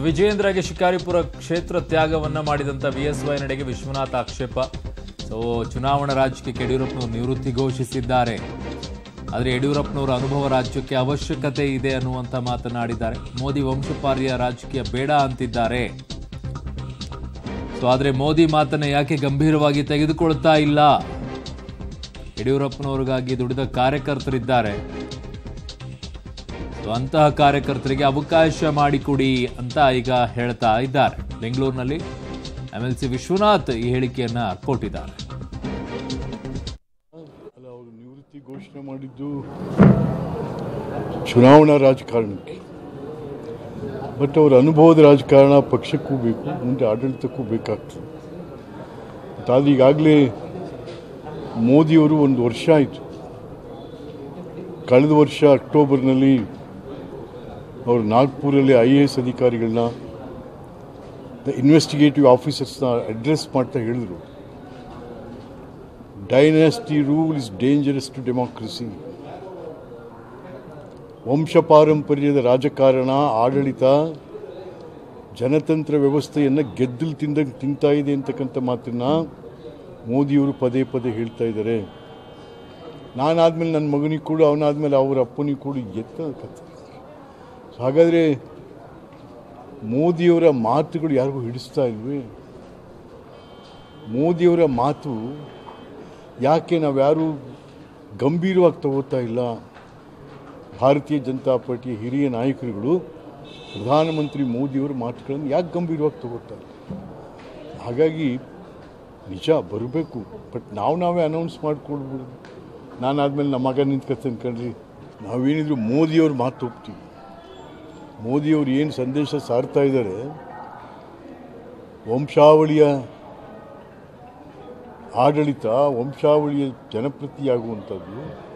ವಿಜಯೇಂದ್ರಗೆ ಶಿಕಾರಿಪುರ ಕ್ಷೇತ್ರ ತ್ಯಾಗವನ್ನ ಮಾಡಿದಂತ ಬಿಎಸ್ವೈ ನಡೆಗೆ ವಿಶ್ವನಾಥ್ ಆಕ್ಷೇಪ ಸೊ ಚುನಾವಣಾ ರಾಜ್ಯಕ್ಕೆ ಯಡಿಯೂರಪ್ಪನವರು ನಿವೃತ್ತಿ ಘೋಷಿಸಿದ್ದಾರೆ ಆದರೆ ಯಡಿಯೂರಪ್ಪನವರ ಅನುಭವ ರಾಜ್ಯಕ್ಕೆ ಅವಶ್ಯಕತೆ ಇದೆ ಅನ್ನುವಂತ ಮಾತನಾಡಿದ್ದಾರೆ ಮೋದಿ ವಂಶಪಾರ್ಯ ರಾಜಕೀಯ ಬೇಡ ಅಂತಿದ್ದಾರೆ ಸೊ ಆದರೆ ಮೋದಿ ಮಾತನ್ನ ಯಾಕೆ ಗಂಭೀರವಾಗಿ ತೆಗೆದುಕೊಳ್ತಾ ಇಲ್ಲ ಯಡಿಯೂರಪ್ಪನವ್ರಿಗಾಗಿ ದುಡಿದ ಕಾರ್ಯಕರ್ತರಿದ್ದಾರೆ ಸೊ ಅಂತಹ ಕಾರ್ಯಕರ್ತರಿಗೆ ಅವಕಾಶ ಮಾಡಿಕೊಡಿ ಅಂತ ಈಗ ಹೇಳ್ತಾ ಇದ್ದಾರೆ ಬೆಂಗಳೂರಿನಲ್ಲಿ ಎಂ ಎಲ್ ಸಿ ವಿಶ್ವನಾಥ್ ಈ ಹೇಳಿಕೆಯನ್ನ ಕೊಟ್ಟಿದ್ದಾರೆ ಅಲ್ಲ ಅವರು ನಿವೃತ್ತಿ ಘೋಷಣೆ ಮಾಡಿದ್ದು ಚುನಾವಣಾ ರಾಜಕಾರಣಕ್ಕೆ ಬಟ್ ಅವರ ಅನುಭವದ ರಾಜಕಾರಣ ಪಕ್ಷಕ್ಕೂ ಬೇಕು ಮುಂದೆ ಆಡಳಿತಕ್ಕೂ ಬೇಕಾಗ್ತದೆ ಮತ್ತು ಅದು ಈಗಾಗಲೇ ಮೋದಿಯವರು ಒಂದು ವರ್ಷ ಆಯಿತು ಕಳೆದ ವರ್ಷ ಅಕ್ಟೋಬರ್ನಲ್ಲಿ ಅವರು ನಾಗ್ಪುರಲ್ಲಿ ಐ ಎ ಎಸ್ ಅಧಿಕಾರಿಗಳನ್ನ ದ ಇನ್ವೆಸ್ಟಿಗೇಟಿವ್ ಆಫೀಸರ್ಸ್ನ ಅಡ್ರೆಸ್ ಮಾಡ್ತಾ ಹೇಳಿದರು dynasty rule is dangerous to democracy ವಂಶ ಪಾರಂಪರ್ಯದ ರಾಜಕಾರಣ ಆಡಳಿತ ಜನತಂತ್ರ ವ್ಯವಸ್ಥೆಯನ್ನು ಗೆದ್ದಲು ತಿಂದಂಗೆ ತಿಂತಾ ಇದೆ ಅಂತಕ್ಕಂಥ ಮಾತನ್ನ ಮೋದಿಯವರು ಪದೇ ಪದೇ ಹೇಳ್ತಾ ಇದ್ದಾರೆ ನಾನಾದ್ಮೇಲೆ ನನ್ನ ಮಗನಿಗೆ ಕೂಡ ಅವನಾದ್ಮೇಲೆ ಅವರ ಅಪ್ಪನಿಗೆ ಕೂಡ ಎತ್ತ ಕಥೆ ಸೊ ಹಾಗಾದರೆ ಮೋದಿಯವರ ಮಾತುಗಳು ಯಾರಿಗೂ ಹಿಡಿಸ್ತಾ ಇಲ್ವೇ ಮೋದಿಯವರ ಮಾತು ಯಾಕೆ ನಾವ್ಯಾರೂ ಗಂಭೀರವಾಗಿ ತಗೋತಾ ಇಲ್ಲ ಭಾರತೀಯ ಜನತಾ ಪಾರ್ಟಿಯ ಹಿರಿಯ ನಾಯಕರುಗಳು ಪ್ರಧಾನಮಂತ್ರಿ ಮೋದಿಯವರ ಮಾತುಗಳನ್ನು ಯಾಕೆ ಗಂಭೀರವಾಗಿ ತಗೋತಾ ಇಲ್ಲ ಹಾಗಾಗಿ ನಿಜ ಬರಬೇಕು ಬಟ್ ನಾವು ನಾವೇ ಅನೌನ್ಸ್ ಮಾಡಿಕೊಡ್ಬೋದು ನಾನಾದ್ಮೇಲೆ ನಮ್ಮ ಮಗ ನಿಂತ್ಕೊತಾನೆ ಕಣ್ರಿ ನಾವೇನಿದ್ರು ಮೋದಿಯವ್ರ ಮಾತು ಒಪ್ತೀವಿ ಮೋದಿಯವರು ಏನು ಸಂದೇಶ ಸಾರ್ತಾ ಇದ್ದಾರೆ ವಂಶಾವಳಿಯ ಆಡಳಿತ ವಂಶಾವಳಿಯ ಜನಪ್ರತಿಯಾಗುವಂಥದ್ದು